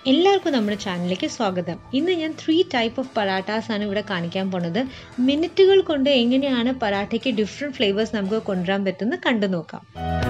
എല്ലാവർക്കും നമ്മുടെ ചാനലിലേക്ക് സ്വാഗതം ഇന്ന് ഞാൻ ത്രീ ടൈപ്പ് ഓഫ് പറാട്ടാസ് ആണ് ഇവിടെ കാണിക്കാൻ പോണത് മിനിറ്റുകൾ കൊണ്ട് എങ്ങനെയാണ് പറാട്ടയ്ക്ക് ഡിഫറെൻറ്റ് ഫ്ലേവേഴ്സ് നമുക്ക് കൊണ്ടുവരാൻ പറ്റുന്നത് കണ്ടു നോക്കാം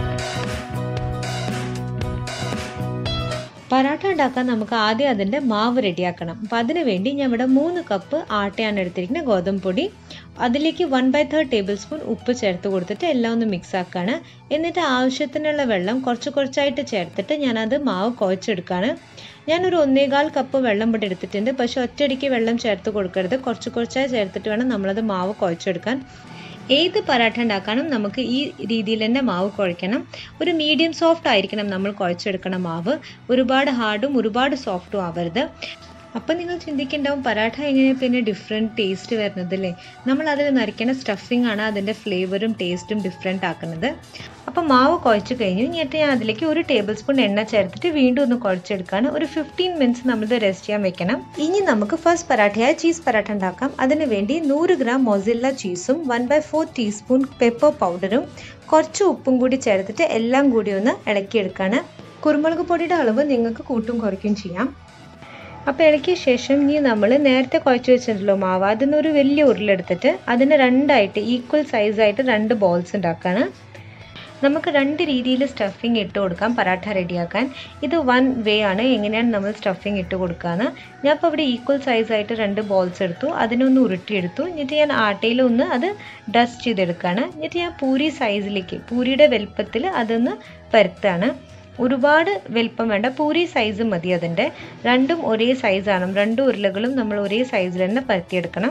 പറാട്ട ഉണ്ടാക്കാൻ നമുക്ക് ആദ്യം അതിൻ്റെ മാവ് റെഡിയാക്കണം അപ്പോൾ അതിന് വേണ്ടി ഞാൻ ഇവിടെ മൂന്ന് കപ്പ് ആട്ടയാണ് എടുത്തിരിക്കുന്നത് ഗോതമ്പ് പൊടി അതിലേക്ക് one by third tablespoon ഉപ്പ് ചേർത്ത് കൊടുത്തിട്ട് എല്ലാം ഒന്ന് മിക്സ് ആക്കുകയാണ് എന്നിട്ട് ആവശ്യത്തിനുള്ള വെള്ളം കുറച്ച് കുറച്ചായിട്ട് ചേർത്തിട്ട് ഞാനത് മാവ് കുഴച്ചെടുക്കുകയാണ് ഞാനൊരു ഒന്നേകാൽ കപ്പ് വെള്ളം ഇവിടെ എടുത്തിട്ടുണ്ട് പക്ഷെ ഒറ്റയടിക്ക് വെള്ളം ചേർത്ത് കൊടുക്കരുത് കുറച്ച് കുറച്ചായി ചേർത്തിട്ട് വേണം നമ്മളത് മാവ് കുഴച്ചെടുക്കാൻ ഏത് പരാഠ ഉണ്ടാക്കാനും നമുക്ക് ഈ രീതിയിൽ തന്നെ മാവ് കുഴയ്ക്കണം ഒരു മീഡിയം സോഫ്റ്റ് ആയിരിക്കണം നമ്മൾ കുഴച്ചെടുക്കണം മാവ് ഒരുപാട് ഹാർഡും ഒരുപാട് സോഫ്റ്റും ആവരുത് അപ്പം നിങ്ങൾ ചിന്തിക്കുന്നുണ്ടാവും പരാഠ എങ്ങനെയാണ് പിന്നെ ഡിഫറെൻറ്റ് ടേസ്റ്റ് വരുന്നത് അല്ലേ നമ്മൾ അതിൽ നിറയ്ക്കുന്ന സ്റ്റഫിംഗ് ആണ് അതിൻ്റെ ഫ്ലേവറും ടേസ്റ്റും ഡിഫറെൻ്റ് ആക്കുന്നത് അപ്പം മാവ് കുഴച്ച് കഴിഞ്ഞു എന്നിട്ട് ഞാൻ അതിലേക്ക് ഒരു ടേബിൾ സ്പൂൺ എണ്ണ ചേർത്തിട്ട് വീണ്ടും ഒന്ന് കുഴച്ചെടുക്കുകയാണ് ഒരു ഫിഫ്റ്റീൻ മിനിറ്റ്സ് നമ്മളിത് റെസ്റ്റ് ചെയ്യാൻ വെക്കണം ഇനി നമുക്ക് ഫസ്റ്റ് പരാഠയായ ചീസ് പരാഠ ഉണ്ടാക്കാം അതിന് വേണ്ടി നൂറ് ഗ്രാം മൊസില്ല ചീസും one by four teaspoon pepper പൗഡറും കുറച്ച് ഉപ്പും കൂടി ചേർത്തിട്ട് എല്ലാം കൂടി ഒന്ന് ഇളക്കിയെടുക്കുകയാണ് കുരുമുളക് പൊടിയുടെ അളവ് നിങ്ങൾക്ക് കൂട്ടും കുറയ്ക്കും ചെയ്യാം അപ്പോൾ ഇളക്കിയ ശേഷം ഇനി നമ്മൾ നേരത്തെ കുഴച്ച് വെച്ചിട്ടുണ്ടല്ലോ മാവ് അതിൽ ഒരു വലിയ ഉരുളെടുത്തിട്ട് അതിന് രണ്ടായിട്ട് ഈക്വൽ സൈസായിട്ട് രണ്ട് ബോൾസ് ഉണ്ടാക്കുകയാണ് നമുക്ക് രണ്ട് രീതിയിൽ സ്റ്റഫിങ് ഇട്ട് കൊടുക്കാം പരാഠ റെഡിയാക്കാൻ ഇത് വൺ വേ ആണ് എങ്ങനെയാണ് നമ്മൾ സ്റ്റഫിങ് ഇട്ട് കൊടുക്കുകയെന്ന് ഞാൻ ഇപ്പോൾ ഇവിടെ ഈക്വൽ സൈസായിട്ട് രണ്ട് ബോൾസ് എടുത്തു അതിനൊന്ന് ഉരുട്ടിയെടുത്തു എന്നിട്ട് ഞാൻ ആട്ടയിലൊന്ന് അത് ഡസ്റ്റ് ചെയ്തെടുക്കുകയാണ് എന്നിട്ട് ഞാൻ പൂരി സൈസിലേക്ക് പൂരിയുടെ വലുപ്പത്തിൽ അതൊന്ന് പരത്താണ് ഒരുപാട് വലിപ്പം വേണ്ട പൂരി സൈസ് മതി അതിൻ്റെ രണ്ടും ഒരേ സൈസാണ് രണ്ട് ഉരുളകളും നമ്മൾ ഒരേ സൈസിൽ തന്നെ പരത്തിയെടുക്കണം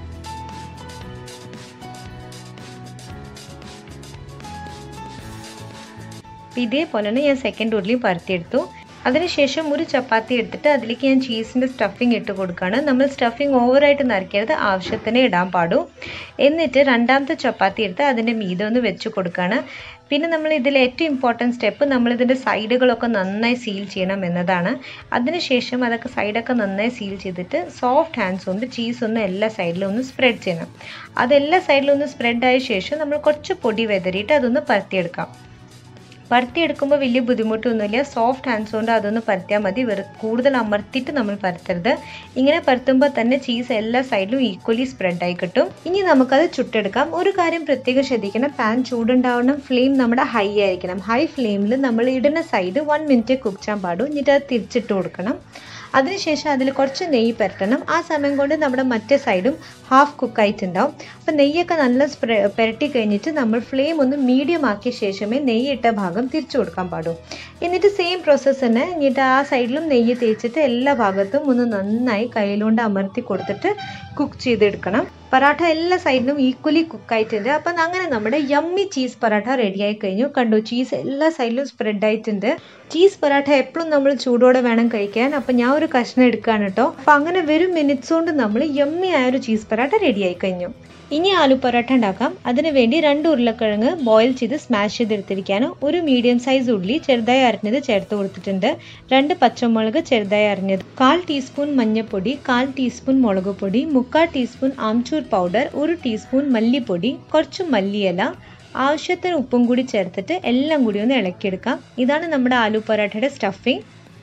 ഇതേപോലെ തന്നെ ഞാൻ സെക്കൻഡ് ഉരുളിയും പരത്തിയെടുത്തു അതിനുശേഷം ഒരു ചപ്പാത്തി എടുത്തിട്ട് അതിലേക്ക് ഞാൻ ചീസിൻ്റെ സ്റ്റഫിങ് ഇട്ട് കൊടുക്കുകയാണ് നമ്മൾ സ്റ്റഫിങ് ഓവറായിട്ട് നിറയ്ക്കരുത് ആവശ്യത്തിന് ഇടാൻ പാടൂ എന്നിട്ട് രണ്ടാമത്തെ ചപ്പാത്തി എടുത്ത് അതിൻ്റെ മീതെ ഒന്ന് വെച്ച് കൊടുക്കുകയാണ് പിന്നെ നമ്മൾ ഇതിൽ ഏറ്റവും ഇമ്പോർട്ടൻറ്റ് സ്റ്റെപ്പ് നമ്മളിതിൻ്റെ സൈഡുകളൊക്കെ നന്നായി സീൽ ചെയ്യണം എന്നതാണ് അതിനുശേഷം അതൊക്കെ സൈഡൊക്കെ നന്നായി സീൽ ചെയ്തിട്ട് സോഫ്റ്റ് ഹാൻഡ്സ് കൊണ്ട് ചീസ് ഒന്ന് എല്ലാ സൈഡിലും ഒന്ന് സ്പ്രെഡ് ചെയ്യണം അതെല്ലാ സൈഡിലും ഒന്ന് സ്പ്രെഡ് ആയ ശേഷം നമ്മൾ കുറച്ച് പൊടി വെതറിയിട്ട് അതൊന്ന് പരത്തിയെടുക്കാം പരത്തിയെടുക്കുമ്പോൾ വലിയ ബുദ്ധിമുട്ടൊന്നുമില്ല സോഫ്റ്റ് ഹാൻഡ്സ് കൊണ്ട് അതൊന്ന് പരത്തിയാൽ മതി വെറു കൂടുതൽ അമർത്തിയിട്ട് നമ്മൾ പരത്തരുത് ഇങ്ങനെ പരത്തുമ്പോൾ തന്നെ ചീസ് എല്ലാ സൈഡിലും ഈക്വലി സ്പ്രെഡായി കിട്ടും ഇനി നമുക്കത് ചുട്ടെടുക്കാം ഒരു കാര്യം പ്രത്യേകം ശ്രദ്ധിക്കണം പാൻ ചൂടുണ്ടാവണം ഫ്ലെയിം നമ്മുടെ ഹൈ ആയിരിക്കണം ഹൈ ഫ്ലെയിമിൽ നമ്മൾ ഇടുന്ന സൈഡ് വൺ മിനിറ്റ് കുക്ക് ചെയ്യാൻ പാടും എന്നിട്ട് അത് തിരിച്ചിട്ട് കൊടുക്കണം അതിനുശേഷം അതിൽ കുറച്ച് നെയ്യ് പുരട്ടണം ആ സമയം കൊണ്ട് നമ്മുടെ മറ്റേ സൈഡും ഹാഫ് കുക്കായിട്ടുണ്ടാവും അപ്പം നെയ്യൊക്കെ നല്ല സ്പ്രെ പുരട്ടി കഴിഞ്ഞിട്ട് നമ്മൾ ഫ്ലെയിം ഒന്ന് മീഡിയം ആക്കിയ ശേഷമേ നെയ്യ് ഇട്ട ഭാഗം തിരിച്ചു കൊടുക്കാൻ പാടൂ എന്നിട്ട് സെയിം പ്രോസസ്സ് തന്നെ എന്നിട്ട് ആ സൈഡിലും നെയ്യ് തേച്ചിട്ട് എല്ലാ ഭാഗത്തും ഒന്ന് നന്നായി കയ്യിലുകൊണ്ട് അമർത്തി കൊടുത്തിട്ട് കുക്ക് ചെയ്തെടുക്കണം പറാഠ എല്ലാ സൈഡിലും ഈക്വലി കുക്കായിട്ടുണ്ട് അപ്പം അങ്ങനെ നമ്മുടെ യമ്മി ചീസ് പറാഠ റെഡിയായി കഴിഞ്ഞു കണ്ടു ചീസ് എല്ലാ സൈഡിലും സ്പ്രെഡ് ആയിട്ടുണ്ട് ചീസ് പറാഠ എപ്പോഴും നമ്മൾ ചൂടോടെ വേണം കഴിക്കാൻ അപ്പം ഞാൻ ഒരു കഷ്ണം എടുക്കുകയാണ് കേട്ടോ അപ്പം അങ്ങനെ വെറും മിനിറ്റ്സ് കൊണ്ട് നമ്മൾ യമ്മി ആയ ഒരു ചീസ് പറാഠ റെഡിയായി കഴിഞ്ഞു ഇനി ആലു പൊറോട്ട ഉണ്ടാക്കാം അതിനു വേണ്ടി രണ്ട് ഉരുളക്കിഴങ്ങ് ബോയിൽ ചെയ്ത് സ്മാഷ് ചെയ്തെടുത്തിരിക്കാനും ഒരു മീഡിയം സൈസ് ഉള്ളി ചെറുതായി അരിഞ്ഞത് ചേർത്ത് കൊടുത്തിട്ടുണ്ട് രണ്ട് പച്ചമുളക് ചെറുതായി അരിഞ്ഞത് കാൽ ടീസ്പൂൺ മഞ്ഞൾപ്പൊടി കാൽ ടീസ്പൂൺ മുളക് പൊടി മുക്കാൽ ടീസ്പൂൺ ആംചൂർ പൗഡർ ഒരു ടീസ്പൂൺ മല്ലിപ്പൊടി കുറച്ച് മല്ലിയില ആവശ്യത്തിന് ഉപ്പും കൂടി ചേർത്തിട്ട് എല്ലാം കൂടി ഒന്ന് ഇളക്കിയെടുക്കാം ഇതാണ് നമ്മുടെ ആലു പൊറോട്ടയുടെ സ്റ്റഫിങ്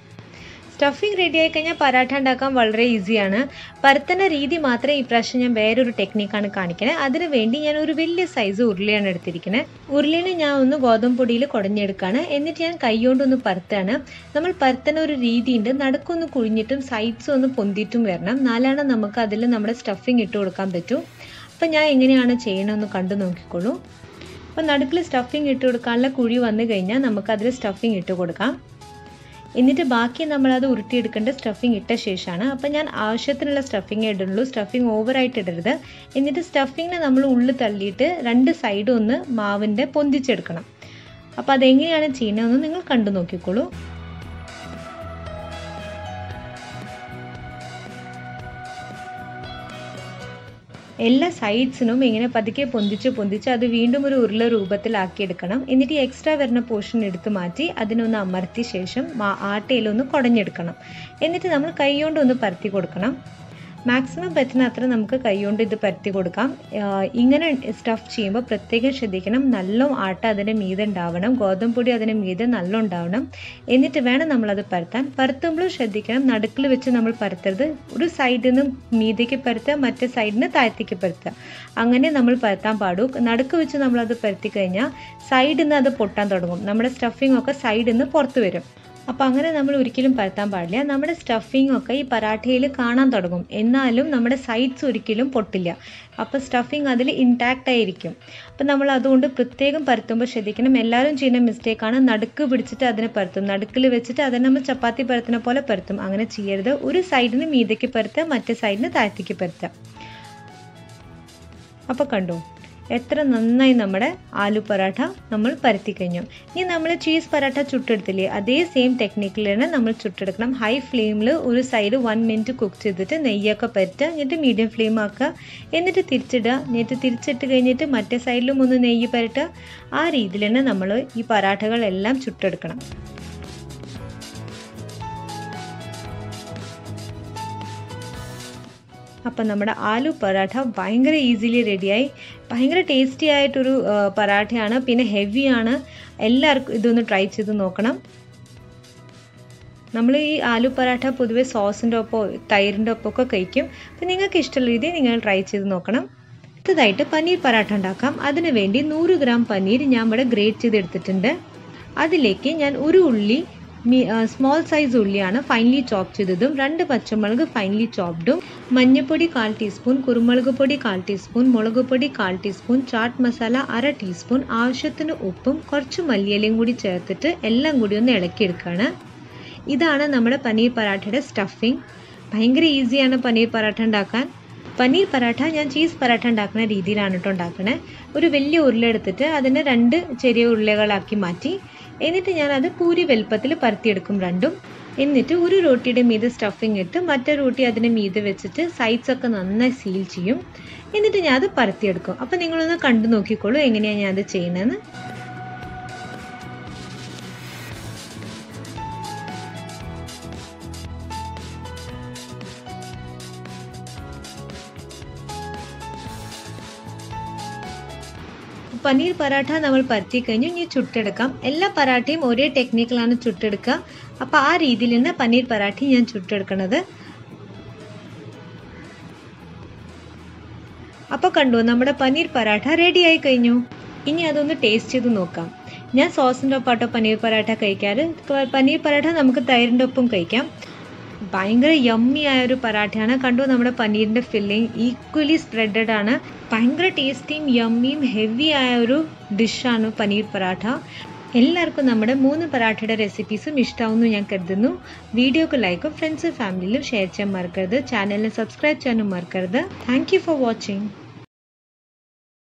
സ്റ്റഫിങ് റെഡി ആയി കഴിഞ്ഞാൽ പരാഠ ഉണ്ടാക്കാൻ വളരെ ഈസിയാണ് പരത്തുന്ന രീതി മാത്രമേ ഈ പ്രാവശ്യം ഞാൻ വേറൊരു ടെക്നിക്കാണ് കാണിക്കുന്നത് അതിന് വേണ്ടി ഞാൻ ഒരു വലിയ സൈസ് ഉരുളിയാണ് എടുത്തിരിക്കുന്നത് ഉരുളിനെ ഞാൻ ഒന്ന് ഗോതമ്പ് പൊടിയിൽ കുടഞ്ഞെടുക്കുകയാണ് എന്നിട്ട് ഞാൻ കൈകൊണ്ടൊന്ന് പരത്താണ് നമ്മൾ പരത്തുന്ന ഒരു രീതിയുണ്ട് നടുക്കൊന്ന് കുഴിഞ്ഞിട്ടും സൈഡ്സ് ഒന്ന് പൊന്തിയിട്ടും വരണം നാലാണ് നമുക്ക് അതിൽ നമ്മുടെ സ്റ്റഫിങ് ഇട്ട് കൊടുക്കാൻ പറ്റും അപ്പം ഞാൻ എങ്ങനെയാണ് ചെയ്യണമെന്ന് കണ്ടു നോക്കിക്കോളൂ അപ്പോൾ നടുക്കിൽ സ്റ്റഫിങ് ഇട്ട് കൊടുക്കാനുള്ള കുഴി വന്നു കഴിഞ്ഞാൽ നമുക്ക് അതിൽ സ്റ്റഫിങ് ഇട്ട് കൊടുക്കാം എന്നിട്ട് ബാക്കി നമ്മളത് ഉരുട്ടിയെടുക്കേണ്ട സ്റ്റഫിങ് ഇട്ട ശേഷമാണ് അപ്പം ഞാൻ ആവശ്യത്തിനുള്ള സ്റ്റഫിങ് ഇടുള്ളൂ സ്റ്റഫിങ് ഓവറായിട്ട് ഇടരുത് എന്നിട്ട് സ്റ്റഫിങ്ങിനെ നമ്മൾ ഉള്ളിൽ തള്ളിയിട്ട് രണ്ട് സൈഡും ഒന്ന് മാവിൻ്റെ പൊന്തിച്ചെടുക്കണം അപ്പോൾ അതെങ്ങനെയാണ് ചെയ്യുന്നതെന്ന് നിങ്ങൾ കണ്ടു നോക്കിക്കോളൂ എല്ലാ സൈഡ്സിനും ഇങ്ങനെ പതുക്കെ പൊന്തിച്ച് പൊന്തിച്ച് അത് വീണ്ടും ഒരു ഉരുള രൂപത്തിലാക്കിയെടുക്കണം എന്നിട്ട് ഈ എക്സ്ട്രാ വരുന്ന പോർഷൻ എടുത്ത് മാറ്റി അതിനൊന്ന് അമർത്തിയ ശേഷം ആട്ടയിലൊന്ന് കുടഞ്ഞെടുക്കണം എന്നിട്ട് നമ്മൾ കൈ കൊണ്ട് ഒന്ന് പരത്തി കൊടുക്കണം മാക്സിമം പറ്റുന്ന അത്ര നമുക്ക് കൈകൊണ്ട് ഇത് പരത്തി കൊടുക്കാം ഇങ്ങനെ സ്റ്റഫ് ചെയ്യുമ്പോൾ പ്രത്യേകം ശ്രദ്ധിക്കണം നല്ല ആട്ട അതിൻ്റെ മീതെ ഉണ്ടാവണം ഗോതമ്പ് പൊടി അതിൻ്റെ മീതെ നല്ല ഉണ്ടാവണം എന്നിട്ട് വേണം നമ്മളത് പരത്താൻ പരത്തുമ്പോഴും ശ്രദ്ധിക്കണം നടുക്കിൽ വെച്ച് നമ്മൾ പരത്തരുത് ഒരു സൈഡിൽ നിന്ന് മീതയ്ക്ക് പരത്തുക മറ്റേ സൈഡിൽ നിന്ന് താഴത്തേക്ക് പരത്തുക അങ്ങനെ നമ്മൾ പരത്താൻ പാടൂ നടുക്ക് വെച്ച് നമ്മളത് പരത്തി കഴിഞ്ഞാൽ സൈഡിൽ നിന്ന് അത് പൊട്ടാൻ തുടങ്ങും നമ്മുടെ സ്റ്റഫിംഗ് ഒക്കെ സൈഡിൽ നിന്ന് പുറത്ത് വരും അപ്പോൾ അങ്ങനെ നമ്മൾ ഒരിക്കലും പരത്താൻ പാടില്ല നമ്മുടെ സ്റ്റഫിംഗ് ഒക്കെ ഈ പരാഠയിൽ കാണാൻ തുടങ്ങും എന്നാലും നമ്മുടെ സൈഡ്സ് ഒരിക്കലും പൊട്ടില്ല അപ്പോൾ സ്റ്റഫിംഗ് അതിൽ ഇൻടാക്റ്റ് ആയിരിക്കും അപ്പോൾ നമ്മൾ അതുകൊണ്ട് പ്രത്യേകം പരത്തുമ്പോൾ ശ്രദ്ധിക്കണം എല്ലാവരും ചെയ്യുന്ന മിസ്റ്റേക്കാണ് നടുക്ക് പിടിച്ചിട്ട് അതിനെ പരത്തും നടുക്കിൽ വെച്ചിട്ട് അതിനെ നമ്മൾ ചപ്പാത്തി പരത്തുന്ന പോലെ പരത്തും അങ്ങനെ ചെയ്യരുത് ഒരു സൈഡിന് മീതയ്ക്ക് പരത്തുക മറ്റേ സൈഡിന് താഴത്തേക്ക് പരത്തുക അപ്പോൾ കണ്ടു എത്ര നന്നായി നമ്മുടെ ആലു പറാഠ നമ്മൾ പരത്തി കഴിഞ്ഞു ഇനി നമ്മൾ ചീസ് പറാഠ ചുട്ടെടുത്തില്ലേ അതേ സെയിം ടെക്നിക്കിൽ തന്നെ നമ്മൾ ചുട്ടെടുക്കണം ഹൈ ഫ്ലെയിമിൽ ഒരു സൈഡ് വൺ മിനിറ്റ് കുക്ക് ചെയ്തിട്ട് നെയ്യൊക്കെ പറ്റുക എന്നിട്ട് മീഡിയം ഫ്ലെയിം ആക്കുക എന്നിട്ട് തിരിച്ചിടുക എന്നിട്ട് തിരിച്ചിട്ട് കഴിഞ്ഞിട്ട് മറ്റേ സൈഡിലും ഒന്ന് നെയ്യ് പരട്ടുക ആ രീതിയിൽ തന്നെ നമ്മൾ ഈ പറാഠകളെല്ലാം ചുട്ടെടുക്കണം അപ്പം നമ്മുടെ ആലു പറാഠ ഭയങ്കര ഈസിലി റെഡിയായി ഭയങ്കര ടേസ്റ്റി ആയിട്ടൊരു പറാഠയാണ് പിന്നെ ഹെവിയാണ് എല്ലാവർക്കും ഇതൊന്ന് ട്രൈ ചെയ്ത് നോക്കണം നമ്മൾ ഈ ആലു പറാഠ പൊതുവെ സോസിൻ്റെ ഒപ്പം തൈരിൻ്റെ ഒപ്പമൊക്കെ കഴിക്കും അപ്പം നിങ്ങൾക്ക് ഇഷ്ടമുള്ള രീതിയിൽ നിങ്ങൾ ട്രൈ ചെയ്ത് നോക്കണം അടുത്തതായിട്ട് പനീർ പറാഠ ഉണ്ടാക്കാം അതിനു വേണ്ടി നൂറ് ഗ്രാം പനീർ ഞാൻ ഇവിടെ ഗ്രേറ്റ് ചെയ്തെടുത്തിട്ടുണ്ട് അതിലേക്ക് ഞാൻ ഒരു ഉള്ളി സ്മോൾ സൈസ് ഉള്ളിയാണ് ഫൈൻലി ചോപ്പ് ചെയ്തതും രണ്ട് പച്ചമുളക് ഫൈൻലി ചോപ്ഡും മഞ്ഞൾപ്പൊടി കാൽ ടീസ്പൂൺ കുരുമുളക് പൊടി കാൽ ടീസ്പൂൺ മുളക് പൊടി കാൽ ടീസ്പൂൺ ചാട്ട് മസാല അര ടീസ്പൂൺ ആവശ്യത്തിന് ഉപ്പും കുറച്ച് മല്ലിയിലയും കൂടി ചേർത്തിട്ട് എല്ലാം കൂടി ഒന്ന് ഇളക്കിയെടുക്കുകയാണ് ഇതാണ് നമ്മുടെ പനീർ പറാഠയുടെ സ്റ്റഫിങ് ഭയങ്കര ഈസിയാണ് പനീർ പറാഠ ഉണ്ടാക്കാൻ പനീർ പറാഠ ഞാൻ ചീസ് പറാഠ ഉണ്ടാക്കുന്ന രീതിയിലാണ് കേട്ടോ ഉണ്ടാക്കണേ ഒരു വലിയ ഉരുള എടുത്തിട്ട് അതിനെ രണ്ട് ചെറിയ ഉരുളകളാക്കി മാറ്റി എന്നിട്ട് ഞാൻ അത് പൂരി വലുപ്പത്തിൽ പരത്തിയെടുക്കും രണ്ടും എന്നിട്ട് ഒരു റോട്ടിയുടെ മീതെ സ്റ്റഫിങ് ഇട്ട് മറ്റേ റോട്ടി അതിന് മീതെ വെച്ചിട്ട് സൈഡ്സ് ഒക്കെ നന്നായി സീൽ ചെയ്യും എന്നിട്ട് ഞാൻ അത് പരത്തിയെടുക്കും അപ്പം നിങ്ങളൊന്ന് കണ്ടു നോക്കിക്കോളൂ എങ്ങനെയാണ് ഞാൻ അത് ചെയ്യുന്നതെന്ന് പനീർ പറാഠ നമ്മൾ പരത്തി കഴിഞ്ഞു ഇനി ചുട്ടെടുക്കാം എല്ലാ പറാഠയും ഒരേ ടെക്നിക്കിലാണ് ചുട്ടെടുക്കുക അപ്പോൾ ആ രീതിയിൽ തന്നെ പനീർ പറാഠി ഞാൻ ചുട്ടെടുക്കണത് അപ്പോൾ കണ്ടു നമ്മുടെ പനീർ പറാഠ റെഡി ആയി കഴിഞ്ഞു ഇനി അതൊന്ന് ടേസ്റ്റ് ചെയ്ത് നോക്കാം ഞാൻ സോസിൻ്റെ ഒപ്പാട്ടോ പനീർ പറാഠ കഴിക്കാറ് പനീർ പറാഠ നമുക്ക് തൈരിൻ്റെ ഒപ്പം കഴിക്കാം ഭയങ്കര യമ്മി ആയ ഒരു പറാഠയാണ് കണ്ടു നമ്മുടെ പനീറിൻ്റെ ഫില്ലിംഗ് ഈക്വലി സ്പ്രെഡഡ് ആണ് ഭയങ്കര ടേസ്റ്റിയും യമ്മിയും ഹെവി ആയ ഒരു ഡിഷാണ് പനീർ പറാഠ എല്ലാവർക്കും നമ്മുടെ മൂന്ന് പറാഠയുടെ റെസിപ്പീസും ഇഷ്ടമാവുമെന്ന് ഞാൻ കരുതുന്നു വീഡിയോക്ക് ലൈക്കും ഫ്രണ്ട്സ് ഫാമിലിയിലും ഷെയർ ചെയ്യാൻ മറക്കരുത് ചാനലിനെ സബ്സ്ക്രൈബ് ചെയ്യാനും മറക്കരുത് താങ്ക് യു ഫോർ വാച്ചിങ്